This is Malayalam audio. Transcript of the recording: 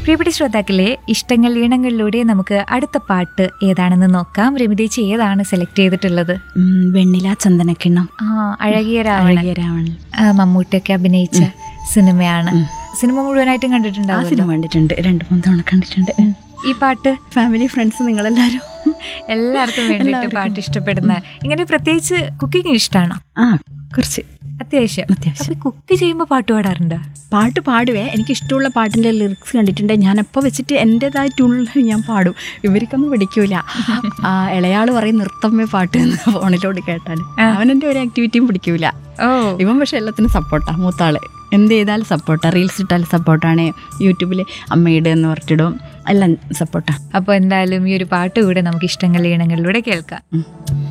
പ്രിയപ്പെട്ട ശ്രോതാക്കളെ ഇഷ്ടങ്ങൾ ഈണങ്ങളിലൂടെ നമുക്ക് അടുത്ത പാട്ട് ഏതാണെന്ന് നോക്കാം രമിതേച്ചി ഏതാണ് സെലക്ട് ചെയ്തിട്ടുള്ളത് ഉം, വെണ്ണില ചന്ദനക്കിണ്ണം ആ അഴകിയ രാവണൻ അഴകിയ രാവണൻ ആ, മമ്മൂട്ടിയൊക്കെ അഭിനയിച്ച സിനിമയാണ് സിനിമ മുഴുവനായിട്ടും ആ കണ്ടിട്ടുണ്ടാവും സിനിമ കണ്ടിട്ടുണ്ട് രണ്ട് മൂന്ന് തവണ കണ്ടിട്ടുണ്ട് ഈ പാട്ട് ഫാമിലി ഫ്രണ്ട്സ് നിങ്ങളെല്ലാരും എല്ലാവർക്കും വേണ്ടിയിട്ട് എല്ലാവർക്കും. പാട്ട് ഇഷ്ടപ്പെടുന്ന ഇങ്ങനെ പ്രത്യേകിച്ച് കുക്കിംഗ് ഇഷ്ടമാണോ ആ കുറച്ച് അത്യാവശ്യം അത്യാവശ്യം. അപ്പൊ കുക്ക് ചെയ്യുമ്പോൾ പാട്ട് പാടാറുണ്ടോ പാട്ട് പാടുവേ എനിക്ക് ഇഷ്ടമുള്ള പാട്ടിൻ്റെ ലിറിക്സ് കണ്ടിട്ടുണ്ട് ഞാൻ എപ്പോൾ വെച്ചിട്ട് എൻ്റെതായിട്ടുള്ള ഞാൻ പാടും ഇവർക്കൊന്നും പിടിക്കൂല ആ ഇളയാൾ പറയും നൃത്തമ്മേ പാട്ട് എന്ന് ഫോണിലോട് കേട്ടാൽ അവനെൻ്റെ ഒരു ആക്ടിവിറ്റിയും പിടിക്കൂല ഓ ഇവൻ പക്ഷെ എല്ലാത്തിനും സപ്പോർട്ടാണ് മൂത്താള് എന്ത് ചെയ്താലും സപ്പോർട്ടാണ് റീൽസ് ഇട്ടാലും സപ്പോർട്ടാണ് യൂട്യൂബിൽ അമ്മയുടെ എന്ന് പറഞ്ഞിടും എല്ലാം സപ്പോർട്ടാണ് അപ്പൊ എന്തായാലും ഈ ഒരു പാട്ട് കൂടെ നമുക്ക് ഇഷ്ടങ്ങൾ ഈണങ്ങളിലൂടെ കേൾക്കാം ഉം.